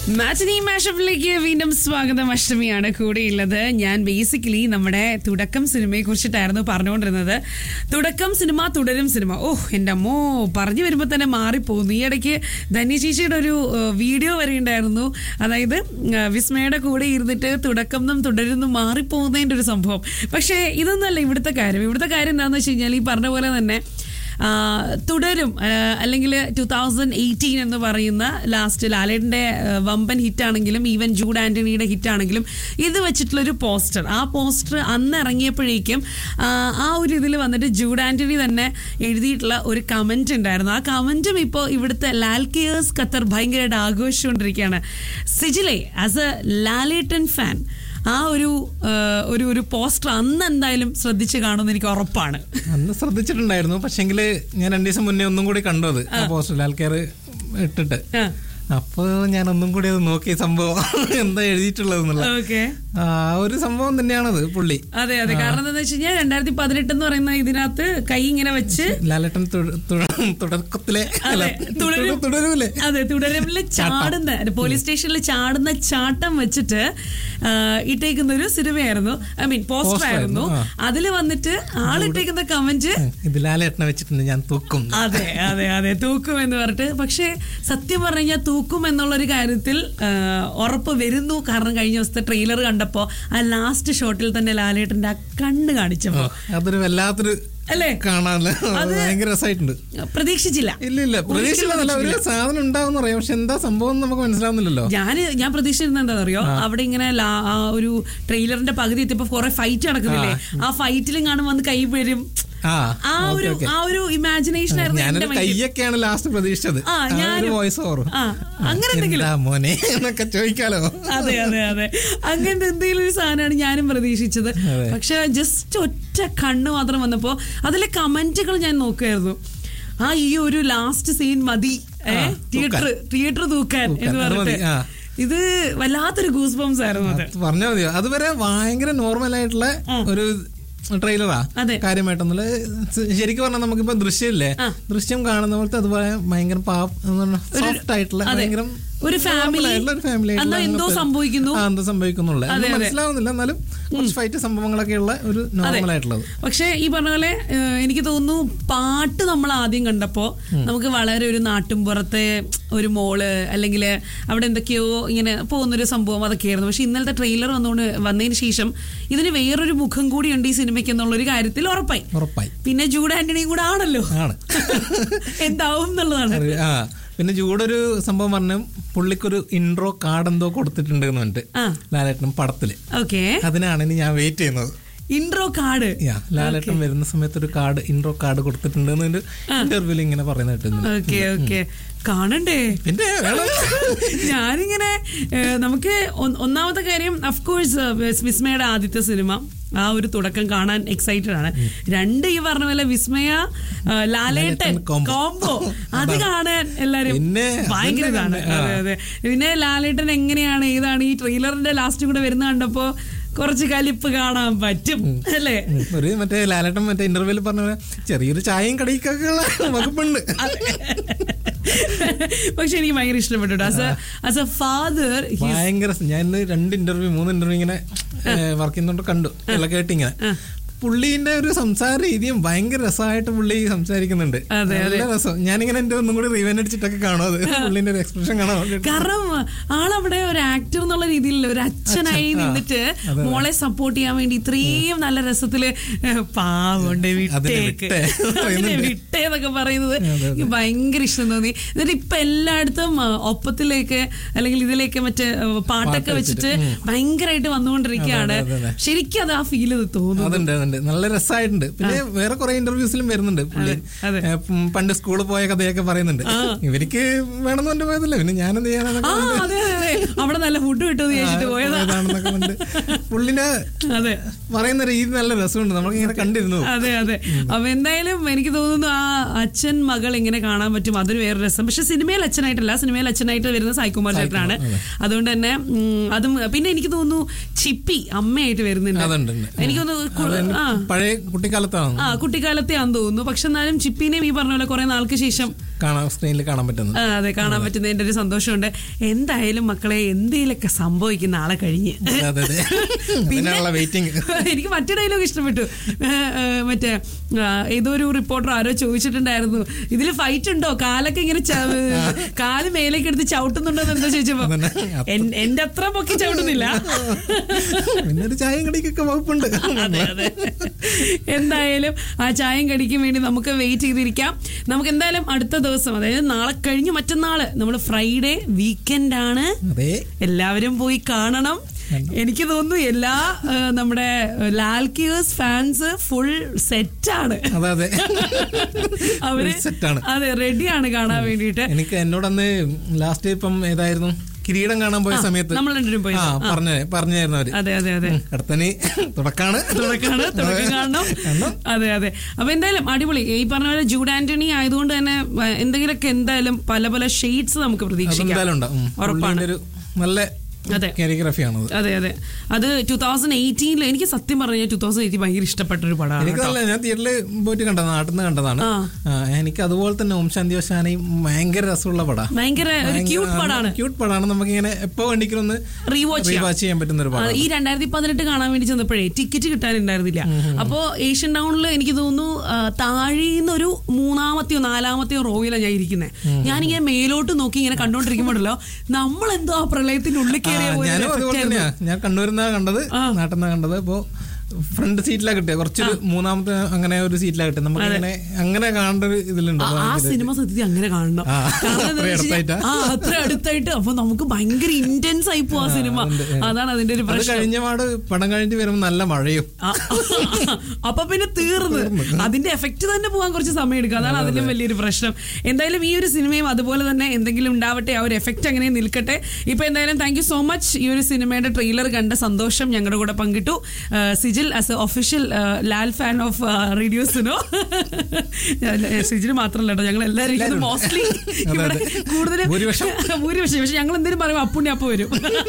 മാറ്റിനി മാഷപ്പിലേക്ക് വീണ്ടും സ്വാഗതം അഷ്ടമിയാണ് കൂടെയുള്ളത് ഞാൻ ബേസിക്കലി നമ്മുടെ തുടക്കം സിനിമയെ കുറിച്ചിട്ടായിരുന്നു പറഞ്ഞുകൊണ്ടിരുന്നത് തുടക്കം സിനിമ തുടരും സിനിമ ഓ എൻ്റെ അമ്മോ പറഞ്ഞു വരുമ്പോൾ തന്നെ മാറിപ്പോകുന്നു ഈ ഇടയ്ക്ക് ധന്യ ചേച്ചിയുടെ ഒരു ഏഹ്, വീഡിയോ വരെ ഉണ്ടായിരുന്നു അതായത് ഏഹ്, വിസ്മയുടെ കൂടെ ഇരുന്നിട്ട് തുടക്കം നിന്നും തുടരുന്നു മാറിപ്പോകുന്നതിൻ്റെ ഒരു സംഭവം പക്ഷേ ഇതൊന്നുമല്ല ഇവിടുത്തെ കാര്യം ഇവിടുത്തെ കാര്യം എന്താണെന്ന് വെച്ച് കഴിഞ്ഞാൽ ഈ പറഞ്ഞ പോലെ തന്നെ ആ, തുടരും അല്ലെങ്കിൽ ടു തൗസൻഡ് എയ്റ്റീൻ എന്ന് പറയുന്ന ലാസ്റ്റ് ലാലേട്ടൻ്റെ വമ്പൻ ഹിറ്റാണെങ്കിലും ഈവൻ ജൂഡ് ആന്റണിയുടെ ഹിറ്റാണെങ്കിലും ഇത് വെച്ചിട്ടുള്ളൊരു പോസ്റ്റർ ആ പോസ്റ്റർ അന്ന് ഇറങ്ങിയപ്പോഴേക്കും ആ, ആ ഒരു ഇതിൽ വന്നിട്ട് ജൂഡ് ആന്റണി തന്നെ എഴുതിയിട്ടുള്ള ഒരു കമന്റ് ഉണ്ടായിരുന്നു ആ കമന്റും ഇപ്പോൾ ഇവിടുത്തെ ലാൽ കെയേഴ്സ് ഖത്തർ ഭയങ്കരമായിട്ട് ആഘോഷിച്ചുകൊണ്ടിരിക്കുകയാണ് സിജിലെ ആസ് എ ലാലേട്ടൻ ഫാൻ ആ ഒരു ആ, ഒരു ഒരു പോസ്റ്റർ അന്ന് എന്തായാലും ശ്രദ്ധിച്ച് കാണുമെന്ന് എനിക്ക് ഉറപ്പാണ് അന്ന് ശ്രദ്ധിച്ചിട്ടുണ്ടായിരുന്നു പക്ഷെങ്കില് ഞാൻ രണ്ടു ദിവസം മുന്നേ ഒന്നും കൂടി കണ്ടു അത് ആ പോസ്റ്റർ ആൾക്കാർ ഇട്ടിട്ട് ആ അപ്പൊ ഞാൻ ഒന്നും കൂടി അത് നോക്കി സംഭവം എന്താ എഴുതിയിട്ടുള്ളത് എന്നുള്ള ഓക്കെ ആ ഒരു സംഭവം തന്നെയാണത് പുള്ളി അതെ അതെ കാരണം എന്താണെന്ന് വെച്ച് കഴിഞ്ഞാൽ രണ്ടായിരത്തി പതിനെട്ട് എന്ന് പറയുന്ന ഇതിനകത്ത് കൈ ഇങ്ങനെ വെച്ച് ലാലട്ടൻ തുട- തുട- തുടക്കത്തിലെ അല്ല, അതെ, തുടരും. തുടരൂലേ അതെ തുടരമില് ചാടുന്ന പോലീസ് സ്റ്റേഷനിൽ ചാടുന്ന ചാട്ടം വെച്ചിട്ട് ആ, ഇട്ടേക്കുന്ന ഒരു സിനിമയായിരുന്നു ഐ മീൻ പോസ്റ്റർ ആയിരുന്നു അതിൽ വന്നിട്ട് ആളിട്ടേക്കുന്ന കമന്റ് ഇത് ലാലേട്ടനെ വെച്ചിട്ടുണ്ട് ഞാൻ തൂക്കും അതെ അതെ അതെ തൂക്കും എന്ന് പറഞ്ഞിട്ട് പക്ഷേ സത്യം പറഞ്ഞു കഴിഞ്ഞാൽ തൂക്കും എന്നുള്ളൊരു കാര്യത്തിൽ ആ, ഉറപ്പ് വരുന്നു കാരണം കഴിഞ്ഞ ദിവസത്തെ ട്രെയിലർ കണ്ടപ്പോ ആ ലാസ്റ്റ് ഷോട്ടിൽ തന്നെ ലാലേട്ടന്റെ ആ കണ്ണ് കാണിച്ചപ്പോ അതൊരു വല്ലാത്തൊരു അല്ലേ കാണാനല്ല ഭയങ്കര രസമായിട്ടുണ്ട് പ്രതീക്ഷിച്ചില്ല ഇല്ല ഇല്ല പ്രതീക്ഷിച്ചില്ല ഒരു സാധനം ഉണ്ടാവും അറിയാം പക്ഷെ എന്താ സംഭവം എന്ന് നമുക്ക് മനസ്സിലാവുന്നില്ലല്ലോ ഞാൻ ഞാൻ പ്രതീക്ഷിച്ചിരുന്നത് എന്താ അറിയോ അവിടെ ഇങ്ങനെ ലാ- ആ ഒരു ട്രെയിലറിന്റെ പകുതി എത്തിയപ്പോ കുറെ ഫൈറ്റ് നടക്കുന്നില്ലേ ആ ഫൈറ്റിലും കാണും വന്ന് കൈ വരും ആ ആ ഒരു ആ ഒരു ഇമാജിനേഷൻ ആയിരുന്നു എന്റെ ഞാനൊരു മൈൻഡിൽ. കയ്യൊക്കെയാണ് ലാസ്റ്റ് പ്രതീക്ഷിച്ചത് ആ, ആ ഒരു ഞാനും. വോയിസ് ഓവർ ആ അങ്ങനെ എന്തെങ്കിലും എന്താ മോനെ എന്നൊക്കെ ചോദിക്കാലോ അതെ അതെ അതെ അങ്ങനത്തെ എന്തെങ്കിലും ഒരു സാധനമാണ് ഞാനും പ്രതീക്ഷിച്ചത് അതെ. പക്ഷെ ജസ്റ്റ് ഒറ്റ കണ്ണ് മാത്രം വന്നപ്പോ അതിലെ കമന്റുകൾ ഞാൻ നോക്കുമായിരുന്നു ആ ഈ ഒരു ലാസ്റ്റ് സീൻ മതി ആ, തിയേറ്റർ തിയേറ്റർ തൂക്കാൻ തൂക്കാൻ, എന്ന് അത് മതി, പറഞ്ഞിട്ട് ആ. ഇത് വല്ലാത്തൊരു ഗൂസ് ബംസ് ആയിരുന്നു അത് പറഞ്ഞാൽ മതിയോ അതുവരെ ഭയങ്കര നോർമൽ ആയിട്ടുള്ള ഒരു ട്രെയിലറാ അതെ. കാര്യമായിട്ടൊന്നുമില്ല ശരിക്കും പറഞ്ഞാൽ നമുക്കിപ്പോ ദൃശ്യമില്ലേ ദൃശ്യം കാണുന്ന പോലത്തെ അതുപോലെ ഭയങ്കര സോഫ്റ്റ് ആയിട്ടുള്ള ഭയങ്കര ഒരു normal family, ആയിട്ടുള്ള ഒരു ഫാമിലി എന്നാ എന്തോ സംഭവിക്കുന്നു. എന്തോ സംഭവിക്കുന്നുള്ള മനസ്സിലാവുന്നില്ല എന്നാലും കുറച്ച് ഫൈറ്റ് സംഭവങ്ങളൊക്കെ ഉള്ള ഒരു നോർമൽ ആയിട്ടുള്ളത് പക്ഷെ ഈ പറഞ്ഞ പോലെ ഏഹ്, എനിക്ക് തോന്നുന്നു പാട്ട് നമ്മൾ ആദ്യം കണ്ടപ്പോ നമുക്ക് വളരെ ഒരു നാട്ടുംപുറത്തെ ഒരു മോള് അല്ലെങ്കിൽ അവിടെ എന്തൊക്കെയോ ഇങ്ങനെ പോകുന്നൊരു സംഭവം അതൊക്കെയായിരുന്നു പക്ഷെ ഇന്നലത്തെ ട്രെയിലർ വന്നുകൊണ്ട് വന്നതിന് ശേഷം ഇതിന് വേറൊരു മുഖം കൂടിയുണ്ട് ഈ സിനിമയ്ക്ക് എന്നുള്ള ഒരു കാര്യത്തിൽ ഉറപ്പായി ഉറപ്പായി പിന്നെ ജൂഡ് ആന്റണിയും കൂടെ ആണല്ലോ ആണ് എന്താവും എന്നുള്ളതാണ് അറിയ- ആ പിന്നെ ജൂഡൊരു സംഭവം പറഞ്ഞു പുള്ളിക്കൊരു ഇൻട്രോ കാർഡ് എന്തോ കൊടുത്തിട്ടുണ്ട് എന്ന് പറഞ്ഞിട്ട് ആ ലാലേട്ടനും പടത്തില് ഓക്കെ അതിനാണ് ഇനി ഞാൻ വെയിറ്റ് ചെയ്യുന്നത് ഇൻട്രോ കാർഡ് യാ ലാലേട്ടൻ വരുന്ന സമയത്ത് ഒരു കാർഡ് ഇൻട്രോ കാർഡ് കൊടുത്തിട്ടുണ്ട് എന്ന് ഇന്റർവ്യൂവിൽ ഇങ്ങനെ പറയുന്ന കേട്ടിരുന്നു ഓക്കെ ഓക്കെ കാണണ്ടേ പിന്നെ വേണം. ഞാനിങ്ങനെ ഏഹ്, നമുക്ക് ഒ- ഒന്നാമത്തെ കാര്യം അഫ്കോഴ്സ് വിസ്മയുടെ ആദ്യത്തെ സിനിമ ആ ഒരു തുടക്കം കാണാൻ എക്സൈറ്റഡ് ആണ് രണ്ട് ഈ പറഞ്ഞ പോലെ വിസ്മയ ഏഹ്, ലാലേട്ടൻ ലാലേട്ടൻ combo. കോംബോ അത് കാണാൻ എല്ലാരും പിന്നെ ഭയങ്കര ഇതാണ് അതെ അതെ പിന്നെ ലാലേട്ടൻ എങ്ങനെയാണ് ഏതാണ് ഈ ട്രെയിലറിന്റെ ലാസ്റ്റ് കൂടെ വരുന്ന കണ്ടപ്പോ കുറച്ച് കലിപ്പ് കാണാൻ പറ്റും അല്ലേ ഉം. ഒരു മറ്റേ ലാലേട്ടൻ മറ്റേ ഇന്റർവ്യൂവിൽ പറഞ്ഞ പോലെ ചെറിയൊരു ചായയും കടിക്കൊക്കെ ഉള്ള വകുപ്പുണ്ട് പക്ഷെ എനിക്ക് ഭയങ്കര ഇഷ്ടപ്പെട്ടു as a as a father ഭയങ്കര സ- ഞാൻ ഇന്ന് രണ്ട് ഇന്റർവ്യൂ മൂന്ന് ഇന്റർവ്യൂ ഇങ്ങനെ വർക്ക് ചെയ്യുന്നോണ്ട് കണ്ടു എല്ലാം കേട്ടിങ്ങനെ പുള്ളീന്റെ ഒരു സംസാര രീതിയും ഭയങ്കര രസമായിട്ട് പുള്ളി സംസാരിക്കുന്നുണ്ട് നല്ല രസം ഞാനിങ്ങനെ എന്റെ ഒന്നും കൂടി റിവൻ അടിച്ചിട്ടൊക്കെ കാണും അത് പുള്ളിന്റെ ഒരു എക്സ്പ്രഷൻ കാണാൻ വേണ്ടിയിട്ട്. കാരണം ആളവിടെ ഒരു ആക്ടർ എന്നുള്ള രീതിയിൽ ഒരു അച്ഛനായി നിന്നിട്ട് മോളെ സപ്പോർട്ട് ചെയ്യാൻ വേണ്ടി ഇത്രയും നല്ല രസത്തില് ഏഹ്, പാവുണ്ട് വിട്ടേക്ക് വിട്ടേ അതിനെ വിട്ടേ എന്നൊക്കെ പറയുന്നത് എനിക്ക് ഭയങ്കര ഇഷ്ടം തോന്നി എന്നിട്ട് ഇപ്പൊ എല്ലായിടത്തും ആ, ഒപ്പത്തിലേക്ക് അല്ലെങ്കിൽ ഇതിലേക്ക് മറ്റേ ആ, പാട്ടൊക്കെ വെച്ചിട്ട് ഭയങ്കരമായിട്ട് വന്നുകൊണ്ടിരിക്കുകയാണ് അതെ, അതെ, ശരിക്കും അത് ആ ഫീൽ തോന്നുന്നു അതുണ്ട് അതുണ്ട് നല്ല രസമായിട്ടുണ്ട് പിന്നെ വേറെ കുറെ ഇന്റർവ്യൂസിലും വരുന്നുണ്ട് പുള്ളി അതെ. ഏ, ഉം, പണ്ട് സ്കൂളിൽ പോയ കഥയൊക്കെ പറയുന്നുണ്ട് ഇവർക്ക് വേണമെന്ന് കൊണ്ട് പോയതല്ലേ പിന്നെ ഞാനെന്ത് ചെയ്യാനൊക്കെ ആ അതെ അതെ അതെ അവിടെ നല്ല ഫുഡ് കിട്ടുമെന്ന് ചോദിച്ചിട്ട് പോയതാ പോയതാണെന്നൊക്കെ കണ്ട് പുള്ളിന്റെ അതെ പറയുന്ന രീതി നല്ല രസമുണ്ട് നമുക്ക് ഇങ്ങനെ കണ്ടിരുന്നു അതെ അതെ അപ്പൊ എന്തായാലും എനിക്ക് തോന്നുന്നു ആ അച്ഛൻ മകൾ എങ്ങനെ കാണാൻ പറ്റും അതൊരു വേറെ രസം പക്ഷെ സിനിമയിൽ അച്ഛനായിട്ടല്ല സിനിമയിൽ അച്ഛനായിട്ട് വരുന്ന സായികുമാർ ചേട്ടനാണ് അതുകൊണ്ട് തന്നെ ഉം, അതും പിന്നെ എനിക്ക് തോന്നുന്നു ചിപ്പി അമ്മയായിട്ട് വരുന്നുണ്ട് അതുണ്ട് ഉണ്ട്. എനിക്ക് തോന്നുന്നു കു- അതെന്റെ ആ പഴയ കുട്ടിക്കാലത്താണ് ആ കുട്ടിക്കാലത്തെ ആണെന്ന് തോന്നുന്നു പക്ഷെ എന്നാലും ചിപ്പിനെയും ഈ പറഞ്ഞ പോലെ കുറെ നാൾക്ക് ശേഷം കാണാൻ സ്ക്രീനിൽ കാണാൻ പറ്റുന്നത് ആ, അതെ കാണാൻ പറ്റുന്നതിന്റെ ഒരു സന്തോഷമുണ്ട് എന്തായാലും മക്കളെ എന്തെങ്കിലുമൊക്കെ സംഭവിക്കുന്ന ആളെ കഴിഞ്ഞ് അതെ അതെ അതിനുള്ള വെയിറ്റിംഗ് എനിക്ക് മറ്റേ ഡയലോഗ് ഇഷ്ടപ്പെട്ടു ഏ, ഏ, മറ്റേ ആ, ഏതോ ഒരു റിപ്പോർട്ടർ ആരോ ചോദിച്ചിട്ടുണ്ടായിരുന്നു ഇതിൽ ഫൈറ്റ് ഉണ്ടോ കാലൊക്കെ ഇങ്ങനെ ച- കാല് മേലേക്ക് എടുത്ത് ചവിട്ടുന്നുണ്ടോ എന്ന് എന്താ ചോദിച്ചപ്പോ അതന്നെ. എൻ- എന്റെ അത്ര പൊക്കി ചവിട്ടുന്നില്ല പിന്നെ ഒരു ചായയും കടിക്കൊക്കെ വകുപ്പുണ്ട് അതെ അതെ എന്തായാലും ആ ചായം കടിക്കും വേണ്ടി നമുക്ക് വെയിറ്റ് ചെയ്തിരിക്കാം നമുക്ക് എന്തായാലും അടുത്ത ദിവസം അതായത് നാളെ കഴിഞ്ഞ് മറ്റന്നാള് നമ്മൾ ഫ്രൈഡേ വീക്കെൻഡ് ആണ് അതെ എല്ലാവരും പോയി കാണണം എനിക്ക് തോന്നുന്നു എല്ലാ ആ, നമ്മുടെ ലാൽ കിയേഴ്സ് ഫാൻസ് ഫുൾ സെറ്റാണ് അതെ അതെ അവര് സെറ്റാണ് അതെ റെഡിയാണ് കാണാൻ വേണ്ടിയിട്ട് എനിക്ക് എന്നോടന്ന് ലാസ്റ്റ് ഇപ്പം ഏതായിരുന്നു കിരീടം കാണാൻ പോയ സമയത്ത് നമ്മൾ രണ്ടുപേരും പോയി ആ പറഞ്ഞ പറഞ്ഞായിരുന്നു അവര് അതെ അതെ അതെ അടുത്തനി തുടക്കാണ് തുടക്കാണ് തുടക്കം കാണണം കാണണം. അതെ അതെ അപ്പൊ എന്തായാലും അടിപൊളി ഈ പറഞ്ഞ പോലെ ജൂഡ് ആന്റണി ആയതുകൊണ്ട് തന്നെ ആ, എന്തെങ്കിലുമൊക്കെ എന്തായാലും പല പല ഷെയ്ഡ്സ് നമുക്ക് പ്രതീക്ഷിക്കാം എന്തായാലും ഉണ്ടാവും ഉറപ്പാണ്. പുള്ളീന്റെ ഒരു നല്ല അതെ കാരിയോഗ്രാഫിയാണത് അതെ അതെ അത് ടൂ തൗസൻഡ് എയ്റ്റീനിൽ എനിക്ക് സത്യം പറഞ്ഞാൽ ടൂ തൗസൻഡ് എയ്റ്റീൻ ഭയങ്കര ഇഷ്ടപ്പെട്ട ഒരു പടമാണ് എനിക്ക് നല്ല ഞാൻ തിയേറ്ററിൽ പോയിട്ട് കണ്ടതാണ് നാട്ടിൽ നിന്ന് കണ്ടതാണ് ആ. ആ, എനിക്ക് അതുപോലെ തന്നെ ഓം ശാന്തി ഓശാനയും ഭയങ്കര രസമുള്ള പടാ ഭയങ്കര ഒരു ക്യൂട്ട് പടാണ് ക്യൂട്ട് പടാണ് നമുക്ക് ഇങ്ങനെ എപ്പോ വേണ്ടിക്കും ഒന്ന് റീവാച്ച് ചെയ്യാം റീവാച്ച് ചെയ്യാൻ പറ്റുന്ന ഒരു ആ, പടം ഈ രണ്ടായിരത്തി പതിനെട്ട് കാണാൻ വേണ്ടി ചെന്നപ്പോഴേ ടിക്കറ്റ് കിട്ടാനുണ്ടായിരുന്നില്ല അപ്പോ ഏഷ്യൻ ടൗണിൽ എനിക്ക് തോന്നുന്നു ആ, താഴേന്ന് ഒരു മൂന്നാമത്തെയോ നാലാമത്തെയോ റോയിലാണ് ഞാൻ ഇരിക്കുന്നത് ഞാനിങ്ങനെ മേലോട്ട് നോക്കി ഇങ്ങനെ കണ്ടോണ്ടിരിക്കുമ്പോഴല്ലോ നമ്മളെന്തോ ആ പ്രളയത്തിന്റെ ഉള്ളിൽ കയറിയ പോലെ ഞാനും ഒരു effect അതുപോലെ ആയിരുന്നു. തന്നെയാ ഞാൻ കണ്ണൂരിന്നാ കണ്ടത് നാട്ടിൽ നിന്നാ കണ്ടത് അപ്പോ ഫ്രണ്ട് സീറ്റിലാ കിട്ടിയ കുറച്ചൊരു മൂന്നാമത്തെ അങ്ങനെ ഒരു സീറ്റിലാ കിട്ടിയത് നമുക്ക് ഇങ്ങനെ അങ്ങനെ കാണേണ്ട ഒരു ഇതിലുണ്ട് ആ- ആ സിനിമ സത്യത്തിൽ അങ്ങനെ കാണണം ആ, കാരണം എന്താന്ന് അത്രയും വെച്ച് കഴിഞ്ഞാൽ- അടുത്തായിട്ടാ? ആ അത്ര അടുത്തായിട്ട് അപ്പൊ നമുക്ക് ഭയങ്കര ഇന്റൻസ് ആയി പോവാ സിനിമ അതാണ് അതിന്റെ ഒരു അത് പ്രശ്നം കഴിഞ്ഞ പാട് പടം കഴിഞ്ഞിട്ട് വരുമ്പോ നല്ല മഴയും ആ, അപ്പൊ പിന്നെ തീർന്ന് അതിന്റെ എഫക്റ്റ് തന്നെ പോകാൻ കുറച്ച് സമയം എടുക്കും അതാണ് അതിലും വലിയൊരു പ്രശ്നം എന്തായാലും ഈ ഒരു സിനിമയും അതുപോലെ തന്നെ എന്തെങ്കിലും ഉണ്ടാവട്ടെ ആ ഒരു എഫക്റ്റ് അങ്ങനെ നിൽക്കട്ടെ ഇപ്പൊ എന്തായാലും താങ്ക് യു സോ മച്ച് ഈ ഒരു സിനിമയുടെ ട്രെയിലർ കണ്ട സന്തോഷം ഞങ്ങളുടെ കൂടെ പങ്കിട്ടു ആ, Sijil as a official Lal fan of റേഡിയോസിനോ സിജിൽ മാത്രമല്ല കേട്ടോ ഞങ്ങൾ എല്ലാവരും മോസ്റ്റ്ലി അതെ, ഇവിടെ അതെ. കൂടുതലും ഭൂരിപക്ഷം. ഭൂരിപക്ഷം പക്ഷെ ഞങ്ങൾ എന്തെങ്കിലും പറയും അപ്പുണ്ണി അപ്പ വരും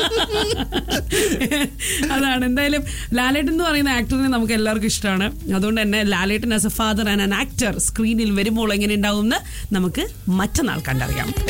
അതാണ് എന്തായാലും ലാലേട്ടൻ എന്ന് പറയുന്ന ആക്ടറിനെ നമുക്ക് എല്ലാവർക്കും ഇഷ്ടമാണ് അതുകൊണ്ട് തന്നെ Lalettan as a father and an actor സ്ക്രീനിൽ വരുമ്പോൾ എങ്ങനെ ഉണ്ടാവും എന്ന് നമുക്ക് മറ്റന്നാൾ കണ്ടറിയാം